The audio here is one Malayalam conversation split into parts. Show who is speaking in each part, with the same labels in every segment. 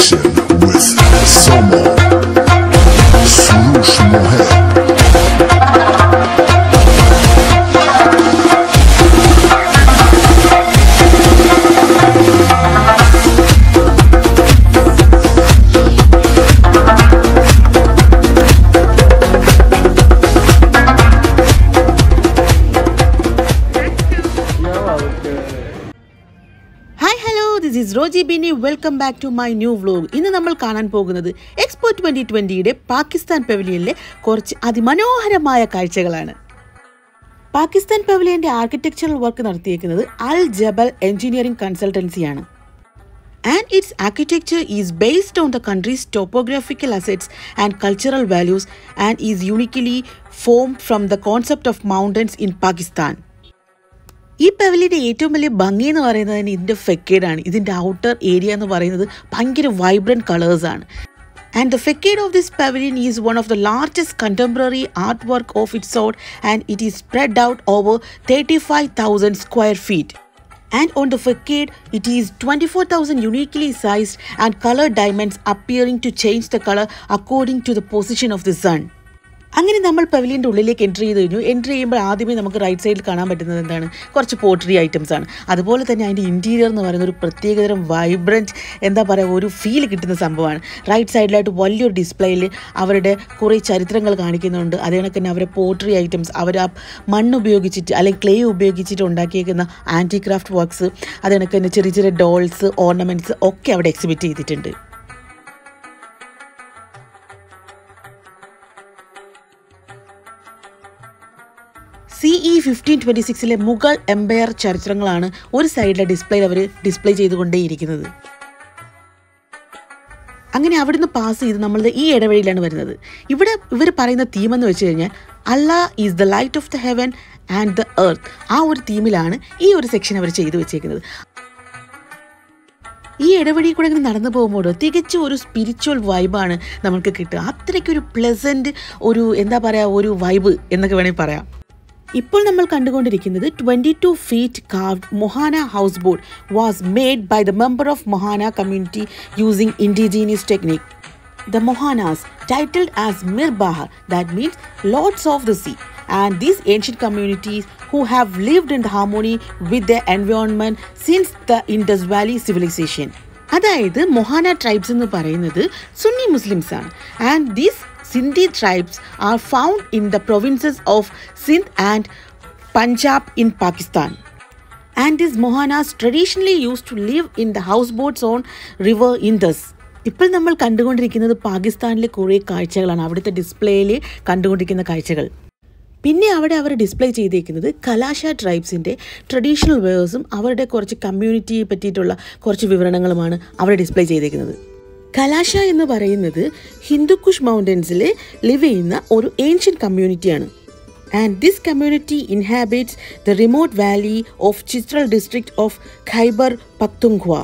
Speaker 1: Nation with Samo Surush Mohet.
Speaker 2: Hi hello this is Roji Bini welcome back to my new vlog ഇന്ന് നമ്മൾ കാണാൻ പോകുന്നത് എക്സ്പോ ട്വൻ്റി ട്വൻ്റിയുടെ പാകിസ്ഥാൻ പെവലിയനിലെ കുറച്ച് അതിമനോഹരമായ കാഴ്ചകളാണ് പാകിസ്ഥാൻ പെവലിയൻ്റെ ആർക്കിടെക്ചറൽ വർക്ക് നടത്തിയേക്കുന്നത് അൽ ജബൽ എഞ്ചിനീയറിംഗ് കൺസൾട്ടൻസിയാണ് and its architecture is based on the country's topographical assets and cultural values and is uniquely formed from the concept of mountains in Pakistan. ഈ പെവലിൻ്റെ ഏറ്റവും വലിയ ഭംഗി എന്ന് പറയുന്നത് തന്നെ ഇതിൻ്റെ ഫെക്കേഡാണ് ഇതിൻ്റെ ഔട്ടർ ഏരിയ എന്ന് പറയുന്നത് ഭയങ്കര വൈബ്രൻറ്റ് കളേഴ്സാണ് and the facade of this pavilion is one of the largest contemporary art work of its sort and it is spread out over thirty five thousand square feet and on the facade it is 24000 uniquely sized and colored diamonds appearing to change the color according to the position of the sun അങ്ങനെ നമ്മൾ പവലിയൻ്റെ ഉള്ളിലേക്ക് എൻട്രി ചെയ്ത് കഴിഞ്ഞു എൻട്രി ചെയ്യുമ്പോൾ ആദ്യമേ നമുക്ക് റൈറ്റ് സൈഡിൽ കാണാൻ പറ്റുന്നത് എന്താണ് കുറച്ച് പോട്ടറി ഐറ്റംസ് ആണ് അതുപോലെ തന്നെ അതിൻ്റെ ഇൻറ്റീരിയർ എന്ന് പറയുന്ന ഒരു പ്രത്യേകതരം വൈബ്രൻറ്റ് എന്താ പറയുക ഒരു ഫീൽ കിട്ടുന്ന സംഭവമാണ് റൈറ്റ് സൈഡിലായിട്ട് വലിയൊരു ഡിസ്പ്ലേയിൽ അവരുടെ കുറേ ചരിത്രങ്ങൾ കാണിക്കുന്നുണ്ട് അതേ കണക്ക് തന്നെ അവരെ പോട്ടറി ഐറ്റംസ് അവർ ആ മണ്ണ് ഉപയോഗിച്ചിട്ട് അല്ലെങ്കിൽ ക്ലേ ഉപയോഗിച്ചിട്ട് ഉണ്ടാക്കിയേക്കുന്ന ആൻറ്റി ക്രാഫ്റ്റ് വർക്ക്സ് അതേ കണക്ക് തന്നെ ചെറിയ ചെറിയ ഡോൾസ് ഓർണമെൻറ്റ്സ് ഒക്കെ അവിടെ എക്സിബിറ്റ് ചെയ്തിട്ടുണ്ട് സി ഇ ഫിഫ്റ്റീൻ ട്വൻറ്റി സിക്സിലെ മുഗൾ എംപയർ ചരിത്രങ്ങളാണ് ഒരു സൈഡിലെ ഡിസ്പ്ലേയിൽ അവർ ഡിസ്പ്ലേ ചെയ്തുകൊണ്ടേയിരിക്കുന്നത് അങ്ങനെ അവിടുന്ന് പാസ് ചെയ്ത് നമ്മൾ ഈ ഇടവഴിയിലാണ് വരുന്നത് ഇവിടെ ഇവർ പറയുന്ന തീം എന്ന് വെച്ച് കഴിഞ്ഞാൽ Allah is the light of the heaven and the earth ആ ഒരു തീമിലാണ് ഈ ഒരു സെക്ഷൻ അവർ ചെയ്തു വെച്ചേക്കുന്നത് ഈ ഇടവഴി കൂടെ ഇങ്ങനെ നടന്നു പോകുമ്പോൾ തികച്ചും ഒരു സ്പിരിച്വൽ വൈബാണ് നമുക്ക് കിട്ടുക അത്രയ്ക്കൊരു പ്ലസൻറ്റ് ഒരു എന്താ പറയുക ഒരു വൈബ് എന്നൊക്കെ വേണമെങ്കിൽ പറയാം ഇപ്പോൾ നമ്മൾ കണ്ടുകൊണ്ടിരിക്കുന്നത് twenty two feet carved Mohana house boat was made by the member of Mohana community using indigenous technique The Mohanas, titled as Mir Bahar, that means Lords of the Sea, and these ancient communities who have lived in harmony with their environment since the Indus Valley civilization. അതായത് മൊഹാന ട്രൈബ്സ് എന്ന് പറയുന്നത് സുന്നി മുസ്ലിംസ് ആണ് and these Sindhi tribes are found in the provinces of Sindh and Punjab in Pakistan and this Mohanas traditionally use to live in the house boats on river Indus ഇപ്പോൾ നമ്മൾ കണ്ടുകൊണ്ടിരിക്കുന്നത് പാകിസ്ഥാനിലെ കുറേ കാഴ്ചകളാണ് അവിടുത്തെ ഡിസ്പ്ലേയിൽ കണ്ടുകൊണ്ടിരിക്കുന്ന കാഴ്ചകൾ പിന്നെ അവിടെ അവർ ഡിസ്പ്ലേ ചെയ്തേക്കുന്നത് കലാശ ട്രൈബ്സിൻ്റെ ട്രഡീഷണൽ വേഴ്സും അവരുടെ കുറച്ച് കമ്മ്യൂണിറ്റിയെ പറ്റിയിട്ടുള്ള കുറച്ച് വിവരണങ്ങളുമാണ് അവിടെ ഡിസ്പ്ലേ ചെയ്തേക്കുന്നത് കലാശ എന്ന് പറയുന്നത് ഹിന്ദുക്കുഷ് മൗണ്ടൻസിൽ ലിവ് ചെയ്യുന്ന ഒരു ഏൻഷ്യൻ കമ്മ്യൂണിറ്റിയാണ് and this community inhabits the remote valley of Chitral district of Khyber Pakhtunkhwa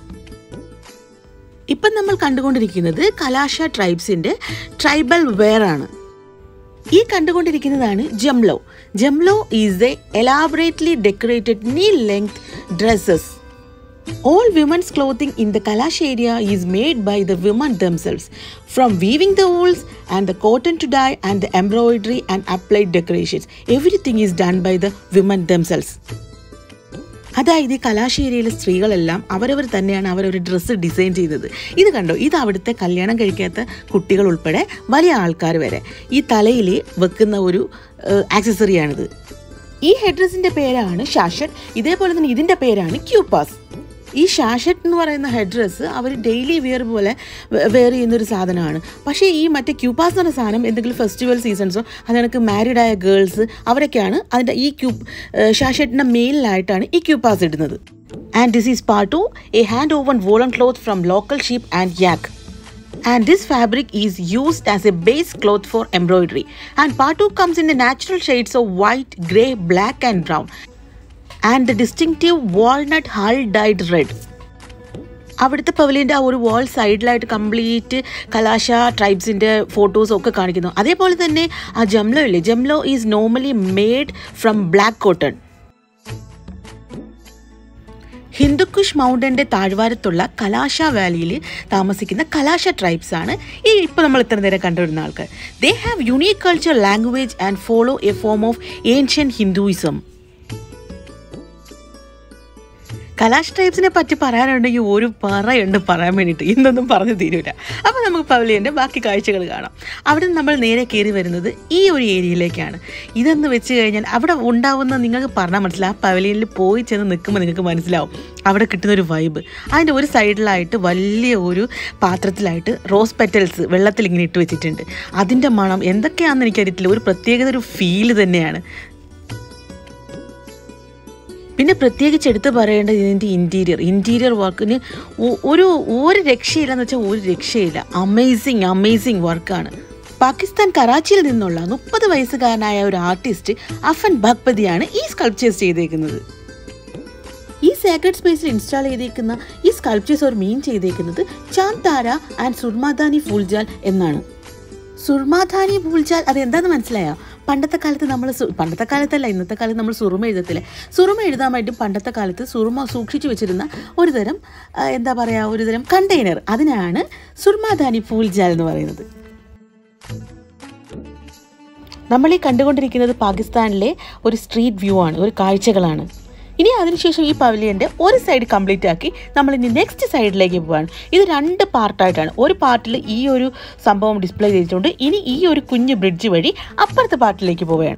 Speaker 2: ഇപ്പം നമ്മൾ കണ്ടുകൊണ്ടിരിക്കുന്നത് കലാശ ട്രൈബ്സിൻ്റെ ട്രൈബൽ വെയർ ആണ് ഈ കണ്ടുകൊണ്ടിരിക്കുന്നതാണ് jamlo jamlo is a elaborately decorated knee length dresses All women's clothing in the Kalash area is made by the women themselves, from weaving the wools and the cotton to dye and the embroidery and applied decorations. Everything is done by the women themselves. അതായത് ഈ കലാശേരിയിലെ സ്ത്രീകളെല്ലാം അവരവർ തന്നെയാണ് അവരൊരു ഡ്രസ്സ് ഡിസൈൻ ചെയ്തത് ഇത് കണ്ടോ ഇത് അവിടുത്തെ കല്യാണം കഴിക്കാത്ത കുട്ടികൾ ഉൾപ്പെടെ വലിയ ആൾക്കാർ വരെ ഈ തലയിൽ വെക്കുന്ന ഒരു ആക്സസറിയാണിത് ഈ ഹെഡ് ഡ്രസ്സിൻ്റെ പേരാണ് ഷാഷട്ട് ഇതേപോലെ തന്നെ ഇതിൻ്റെ പേരാണ് ക്യൂപ്പാസ് ഈ ഷാഷട്ട് എന്ന് പറയുന്ന ഹെഡ് ഡ്രസ്സ് അവർ ഡെയിലി വിയർ പോലെ വെയർ ചെയ്യുന്നൊരു സാധനമാണ് പക്ഷേ ഈ മറ്റേ ക്യൂപ്പാസ് എന്ന് പറഞ്ഞ സാധനം എന്തെങ്കിലും ഫെസ്റ്റിവൽ സീസൺസോ അതിനൊക്കെ മാരീഡ് ആയ ഗേൾസ് അവരൊക്കെയാണ് അതിൻ്റെ ഈ ക്യൂപ്പ് ഷാഷട്ടിൻ്റെ മെയിനിലായിട്ടാണ് ഈ ക്യൂപ്പാസ് ഇടുന്നത് and this is part to a hand woven woollen cloth from local sheep and yak and this fabric is used as a base cloth for embroidery and part 2 comes in the natural shades of white grey black and brown and the distinctive walnut hull dyed red അവിടുത്തെ പവലിൻ്റെ ആ ഒരു വാൾ സൈഡിലായിട്ട് കംപ്ലീറ്റ് കലാശ ട്രൈബ്സിൻ്റെ ഫോട്ടോസും ഒക്കെ കാണിക്കുന്നു അതേപോലെ തന്നെ ആ ജംലോ ഇല്ലേ jamlo is normally made from black cotton Hindu Kush മൗണ്ടൻ്റെ താഴ്വാരത്തുള്ള കലാശ വാലിയിൽ താമസിക്കുന്ന കലാശ ട്രൈബ്സ് ആണ് ഈ ഇപ്പോൾ നമ്മൾ ഇത്ര നേരം കണ്ടുവരുന്ന ആൾക്കാർ they have unique culture language and follow a form of ancient Hinduism Kalash ട്രൈബ്സിനെ പറ്റി പറയാനുണ്ടെങ്കിൽ ഒരു പറയുണ്ട് പറയാൻ വേണ്ടിയിട്ട് ഇന്നൊന്നും പറഞ്ഞു തീരൂല അപ്പോൾ നമുക്ക് പവലിയൻ്റെ ബാക്കി കാഴ്ചകൾ കാണാം അവിടെ നിന്ന് നമ്മൾ നേരെ കയറി വരുന്നത് ഈ ഒരു ഏരിയയിലേക്കാണ് ഇതെന്ന് വെച്ച് കഴിഞ്ഞാൽ അവിടെ ഉണ്ടാവുന്ന നിങ്ങൾക്ക് പറഞ്ഞാൽ മനസ്സിലാവും ആ പവലിയനിൽ പോയി ചെന്ന് നിൽക്കുമ്പോൾ നിങ്ങൾക്ക് മനസ്സിലാവും അവിടെ കിട്ടുന്ന ഒരു വൈബ് അതിൻ്റെ ഒരു സൈഡിലായിട്ട് വലിയ ഒരു പാത്രത്തിലായിട്ട് റോസ് പെറ്റൽസ് വെള്ളത്തിൽ ഇങ്ങനെ ഇട്ട് വെച്ചിട്ടുണ്ട് അതിൻ്റെ മണം എന്തൊക്കെയാണെന്ന് എനിക്കറിയത്തില്ല ഒരു പ്രത്യേകത ഒരു ഫീല് തന്നെയാണ് പിന്നെ പ്രത്യേകിച്ച് എടുത്ത് പറയേണ്ടത് ഇതിൻ്റെ ഇൻറ്റീരിയർ ഇൻറ്റീരിയർ വർക്കിന് ഒരു ഒരു രക്ഷയില്ലെന്ന് വെച്ചാൽ ഒരു രക്ഷയില്ല അമേസിങ് അമേസിങ് വർക്കാണ് പാകിസ്ഥാൻ കറാച്ചിയിൽ നിന്നുള്ള മുപ്പത് വയസ്സുകാരനായ ഒരു ആർട്ടിസ്റ്റ് അഫൻ ഭഗ്പതിയാണ് ഈ സ്കൾപ്ചേഴ്സ് ചെയ്തേക്കുന്നത് ഈ സേക്രഡ് സ്പേസിൽ ഇൻസ്റ്റാൾ ചെയ്തേക്കുന്ന ഈ സ്കൾപ്ചേഴ്സ് ഒരു മീൻ ചെയ്തേക്കുന്നത് ചാന്താര ആൻഡ് സുർമാദാനി ഫുൾജാൽ എന്നാണ് സുർമാധാനി ഭൂൽച്ചാൽ അത് എന്താണെന്ന് മനസ്സിലായോ പണ്ടത്തെ കാലത്ത് നമ്മൾ പണ്ടത്തെ കാലത്തല്ല ഇന്നത്തെ കാലത്ത് നമ്മൾ സുറുമ എഴുതത്തില്ല സുറുമ എഴുതാൻ വേണ്ടി പണ്ടത്തെ കാലത്ത് സുറുമ സൂക്ഷിച്ചു വെച്ചിരുന്ന ഒരു തരം ആ, എന്താ പറയുക ഒരു തരം കണ്ടെയ്നർ അതിനാണ് സുർമാധാനി ഫൂൽജാൽ എന്ന് പറയുന്നത് നമ്മൾ ഈ കണ്ടുകൊണ്ടിരിക്കുന്നത് പാകിസ്ഥാനിലെ ഒരു സ്ട്രീറ്റ് വ്യൂ ആണ് ഒരു കാഴ്ചകളാണ് ഇനി അതിനുശേഷം ഈ പവലിയൻ്റെ ഒരു സൈഡ് കംപ്ലീറ്റ് ആക്കി നമ്മൾ ഇനി നെക്സ്റ്റ് സൈഡിലേക്ക് പോവാണ് ഇത് രണ്ട് പാർട്ടായിട്ടാണ് ഒരു പാർട്ടിൽ ഈ ഒരു സംഭവം ഡിസ്പ്ലേ ചെയ്തിട്ടുണ്ട് ഇനി ഈ ഒരു കുഞ്ഞ് ബ്രിഡ്ജ് വഴി അപ്പുറത്തെ പാർട്ടിലേക്ക് പോവുകയാണ്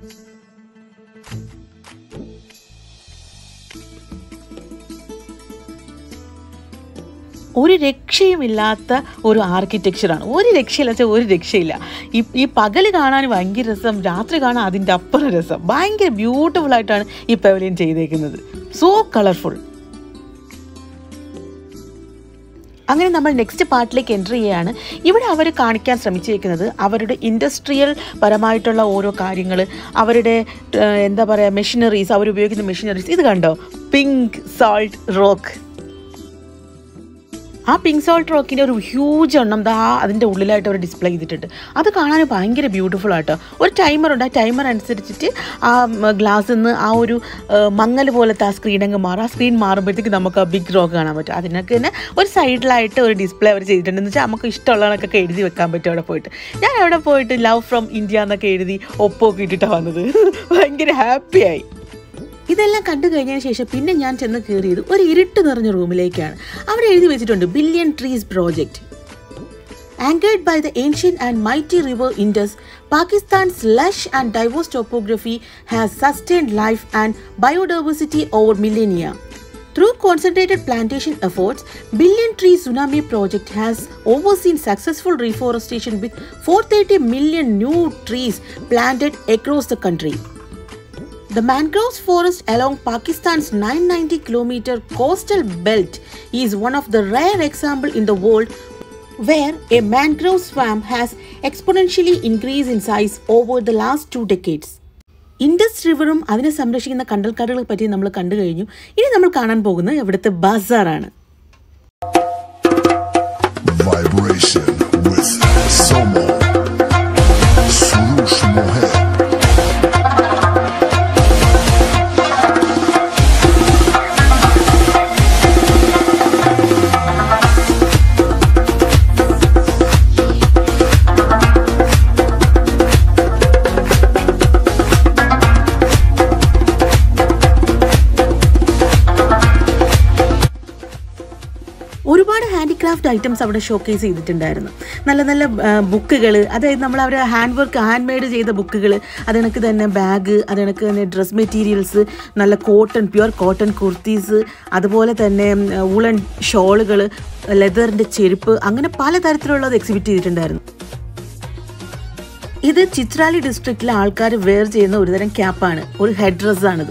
Speaker 2: ഒരു രക്ഷയുമില്ലാത്ത ഒരു ആർക്കിടെക്ചറാണ് ഒരു രക്ഷയില്ല വെച്ചാൽ ഒരു രക്ഷയില്ല ഈ ഈ പകൽ കാണാൻ ഭയങ്കര രസം രാത്രി കാണാൻ അതിൻ്റെ അപ്പുറം രസം ഭയങ്കര ബ്യൂട്ടിഫുൾ ആയിട്ടാണ് ഈ പവലിയൻ ചെയ്തേക്കുന്നത് സോ കളർഫുൾ അങ്ങനെ നമ്മൾ നെക്സ്റ്റ് പാർട്ടിലേക്ക് എൻ്റർ ചെയ്യുകയാണ് ഇവിടെ അവർ കാണിക്കാൻ ശ്രമിച്ചിരിക്കുന്നത് അവരുടെ ഇൻഡസ്ട്രിയൽ പരമായിട്ടുള്ള ഓരോ കാര്യങ്ങൾ അവരുടെ ഏഹ്, എന്താ പറയുക മെഷീനറീസ് അവർ ഉപയോഗിക്കുന്ന മെഷീനറീസ് ഇത് കണ്ടോ പിങ്ക് സാൾട്ട് റോക്ക് ആ പിങ്ക് സോൾട്ട് റോക്കിൻ്റെ ഒരു ഹ്യൂജ് എണ്ണം ദാ അതിൻ്റെ ഉള്ളിലായിട്ട് അവർ ഡിസ്പ്ലേ ചെയ്തിട്ടുണ്ട് അത് കാണാൻ ഭയങ്കര ബ്യൂട്ടിഫുൾ ആട്ടോ ഒരു ടൈമർ ഉണ്ട് ആ ടൈമർ അനുസരിച്ചിട്ട് ആ ഗ്ലാസ്സിൽ നിന്ന് ആ ഒരു മങ്ങൽ പോലത്തെ ആ സ്ക്രീൻ അങ്ങ് മാറും ആ സ്ക്രീൻ മാറുമ്പോഴത്തേക്ക് നമുക്ക് ആ ബിഗ് റോക്ക് കാണാൻ പറ്റും അതിനൊക്കെ തന്നെ ഒരു സൈഡിലായിട്ട് ഒരു ഡിസ്പ്ലേ അവർ ചെയ്തിട്ടുണ്ട് എന്ന് വെച്ചാൽ നമുക്ക് ഇഷ്ടമുള്ളതൊക്കെ എഴുതി വെക്കാൻ പറ്റും അവിടെ പോയിട്ട് ഞാൻ അവിടെ പോയിട്ട് ലവ് ഫ്രം ഇന്ത്യ എന്നൊക്കെ എഴുതി ഒപ്പൊക്കെ ഇട്ടിട്ടാണ് വന്നത് ഭയങ്കര ഹാപ്പിയായി ഇതെല്ലാം കണ്ടു കഴിഞ്ഞതിന് ശേഷം പിന്നെ ഞാൻ ചെന്ന് കയറിയത് ഒരു ഇരുട്ട് നിറഞ്ഞ റൂമിലേക്കാണ് അവിടെ എഴുതി വെച്ചിട്ടുണ്ട് billion trees project Anchored by the ancient and mighty river Indus, Pakistan's lush and diverse topography has sustained life and biodiversity over millennia. Through concentrated plantation efforts, Billion Tree Tsunami Project has overseen successful reforestation with 430 million new trees planted across the country. The mangroves forest along Pakistan's 990 kilometer coastal belt is one of the rare examples in the world where a mangrove swamp has exponentially increased in size over the last two decades. Indus റിവറും അതിനെ സംരക്ഷിക്കുന്ന കണ്ടൽക്കാടുകളെ പറ്റി നമ്മൾ കണ്ടു കഴിഞ്ഞു ഇനി നമ്മൾ കാണാൻ പോകുന്നത് ഇവിടുത്തെ ബസാറാണ്
Speaker 1: Vibration with Somo. Surush Mohet.
Speaker 2: ഒരുപാട് ഹാൻഡിക്രാഫ്റ്റ് ഐറ്റംസ് അവിടെ ഷോക്കേസ് ചെയ്തിട്ടുണ്ടായിരുന്നു നല്ല നല്ല ബുക്കുകൾ അതായത് നമ്മൾ അവർ ഹാൻഡ് വർക്ക് ഹാൻഡ് മെയ്ഡ് ചെയ്ത ബുക്കുകൾ അതിനക്ക് തന്നെ ബാഗ് അതിനക്ക് തന്നെ ഡ്രസ് മെറ്റീരിയൽസ് നല്ല കോട്ടൺ പ്യുവർ കോട്ടൺ കുർത്തീസ് അതുപോലെ തന്നെ ഊളൻ ഷോളുകൾ ലെതറിൻ്റെ ചെരുപ്പ് അങ്ങനെ പലതരത്തിലുള്ളത് എക്സിബിറ്റ് ചെയ്തിട്ടുണ്ടായിരുന്നു ഇത് ചിത്രാലി ഡിസ്ട്രിക്റ്റിലെ ആൾക്കാർ വെയർ ചെയ്യുന്ന ഒരുതരം ക്യാപ്പാണ് ഒരു ഹെഡ് ഡ്രസ്സാണിത്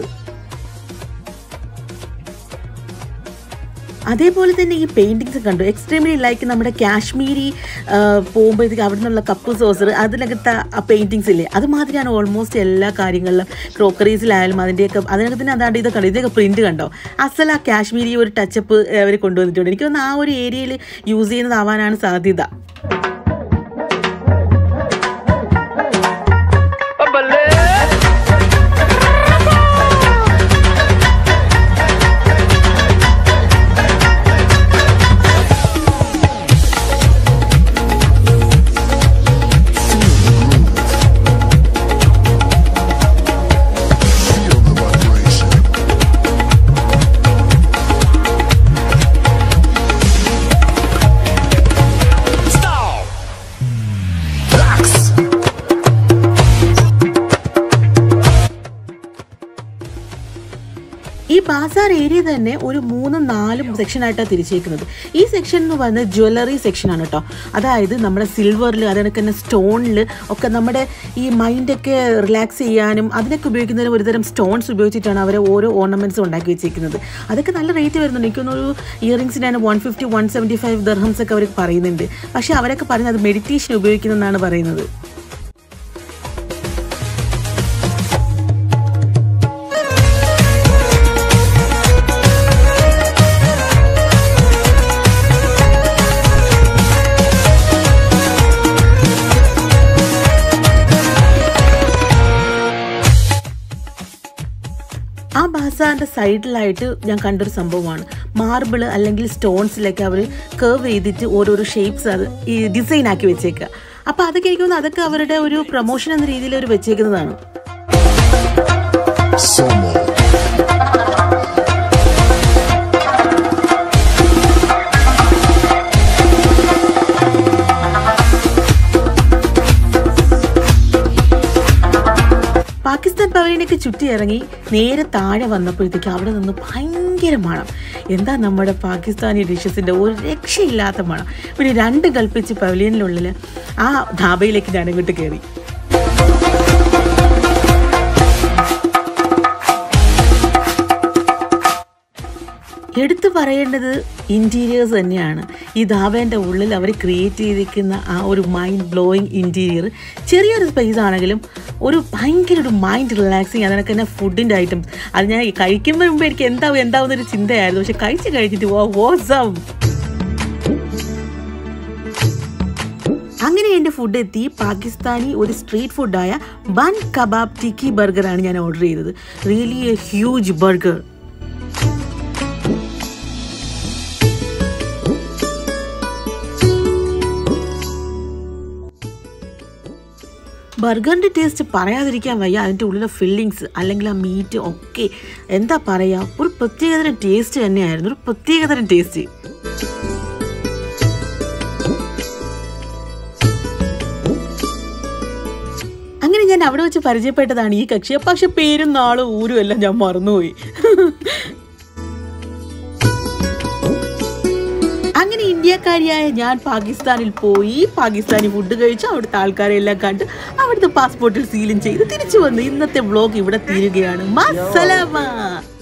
Speaker 2: അതേപോലെ തന്നെ ഈ പെയിൻറ്റിങ്സ് കണ്ടു എക്സ്ട്രീംലി ലൈക്ക് നമ്മുടെ കാശ്മീരി പോകുമ്പോഴത്തേക്ക് അവിടെ നിന്നുള്ള കപ്പ് സോസർ അതിനകത്തെ ആ പെയിൻറ്റിങ്സ് ഇല്ലേ അതുമാതിരിയാണ് ഓൾമോസ്റ്റ് എല്ലാ കാര്യങ്ങളിലും ക്രോക്കറീസിലായാലും അതിൻ്റെയൊക്കെ അതിനകത്ത് തന്നെ അതാണ്ട് ഇതൊക്കെ കണ്ടോ ഇതൊക്കെ പ്രിൻറ്റ് കണ്ടോ അസൽ ആ കാശ്മീരി ഒരു ടച്ചപ്പ് അവർ കൊണ്ടുവന്നിട്ടുണ്ട് എനിക്ക് തോന്നുന്നു ആ ഒരു ഏരിയയിൽ യൂസ് ചെയ്യുന്നതാവാനാണ് സാധ്യത ബാസാർ ഏരിയ തന്നെ ഒരു മൂന്നും നാലും സെക്ഷനായിട്ടാണ് തിരിച്ചേക്കുന്നത് ഈ സെക്ഷൻ എന്ന് പറയുന്നത് ജ്വല്ലറി സെക്ഷനാണ് കേട്ടോ അതായത് നമ്മുടെ സിൽവറിൽ അതിനൊക്കെ തന്നെ സ്റ്റോണിൽ ഒക്കെ നമ്മുടെ ഈ മൈൻഡൊക്കെ റിലാക്സ് ചെയ്യാനും അതിനൊക്കെ ഉപയോഗിക്കുന്ന ഒരുതരം സ്റ്റോൺസ് ഉപയോഗിച്ചിട്ടാണ് അവർ ഓരോ ഓർണമെൻറ്റ്സ് ഉണ്ടാക്കി വെച്ചേക്കുന്നത് അതൊക്കെ നല്ല റേറ്റ് വരുന്നുണ്ട് എനിക്കൊന്നൊരു ഇയറിങ്സിനാണ് one fifty one seventy five dirhams ഒക്കെ അവർ പറയുന്നുണ്ട് പക്ഷേ അവരൊക്കെ പറയുന്നത് മെഡിറ്റേഷൻ ഉപയോഗിക്കുന്നതെന്നാണ് പറയുന്നത് ആ ബാസാറിൻ്റെ സൈഡിലായിട്ട് ഞാൻ കണ്ടൊരു സംഭവമാണ് മാർബിൾ അല്ലെങ്കിൽ സ്റ്റോൺസിലൊക്കെ അവർ കർവ് ചെയ്തിട്ട് ഓരോരോ ഷേപ്സ് അത് ഈ ഡിസൈൻ ആക്കി വെച്ചേക്കുക അപ്പോൾ അതൊക്കെ എനിക്ക് തോന്നുന്നു അതൊക്കെ അവരുടെ ഒരു പ്രൊമോഷൻ എന്ന രീതിയിൽ അവർ വെച്ചേക്കുന്നതാണ്
Speaker 1: Somo.
Speaker 2: പാകിസ്ഥാൻ പവലിനൊക്കെ ചുറ്റി ഇറങ്ങി നേരെ താഴെ വന്നപ്പോഴത്തേക്ക് അവിടെ നിന്ന് ഭയങ്കര മണം എന്താ നമ്മുടെ പാകിസ്ഥാനി ഡിഷസിൻ്റെ ഒരു രക്ഷയില്ലാത്ത മണം പിന്നെ രണ്ട് കൽപ്പിച്ച് പവലിയനിലുള്ളിൽ ആ ധാബയിലേക്ക് ഞാൻ അങ്ങോട്ട് കയറി എടുത്തു പറയേണ്ടത് ഇൻറ്റീരിയേഴ്സ് തന്നെയാണ് ഈ ധാബേൻ്റെ ഉള്ളിൽ അവർ ക്രിയേറ്റ് ചെയ്തിരിക്കുന്ന ആ ഒരു മൈൻഡ് ബ്ലോയിങ് ഇൻറ്റീരിയർ ചെറിയൊരു സ്പേസ് ആണെങ്കിലും ഒരു ഭയങ്കര ഒരു മൈൻഡ് റിലാക്സിങ് അതിനൊക്കെ തന്നെ ഫുഡിൻ്റെ ഐറ്റംസ് അത് ഞാൻ കഴിക്കുമ്പോൾ മുമ്പ് എനിക്ക് എന്താവും എന്താവും എന്നൊരു ചിന്തയായിരുന്നു പക്ഷെ കഴിച്ച് കഴിച്ചിട്ട് ഓ വോസം അങ്ങനെ എൻ്റെ ഫുഡ് എത്തി പാകിസ്ഥാനി ഒരു സ്ട്രീറ്റ് ഫുഡായ ബൺ കബാബ് ടിക്കി ബർഗറാണ് ഞാൻ ഓർഡർ ചെയ്തത് റിയലി എ ഹ്യൂജ് ബർഗർ ബർഗറിൻ്റെ ടേസ്റ്റ് പറയാതിരിക്കാൻ വയ്യ അതിൻ്റെ ഉള്ളിലെ ഫില്ലിങ്സ് അല്ലെങ്കിൽ ആ മീറ്റ് ഒക്കെ എന്താ പറയുക ഒരു പ്രത്യേകതരം ടേസ്റ്റ് തന്നെയായിരുന്നു ഒരു പ്രത്യേകതരം ടേസ്റ്റ് അങ്ങനെ ഞാൻ അവിടെ വെച്ച് പരിചയപ്പെട്ടതാണ് ഈ കക്ഷിയെ പക്ഷെ പേരും നാളും ഊരും എല്ലാം ഞാൻ മറന്നുപോയി അങ്ങനെ ഇന്ത്യക്കാരിയായ ഞാൻ പാകിസ്ഥാനിൽ പോയി പാകിസ്ഥാനി ഫുഡ് കഴിച്ചു അവിടുത്തെ ആൾക്കാരെ എല്ലാം കണ്ട് അവിടുത്തെ പാസ്പോർട്ടിൽ സീലും ചെയ്ത് തിരിച്ചു വന്നു ഇന്നത്തെ വ്ളോഗ് ഇവിടെ തീരുകയാണ് മസലമ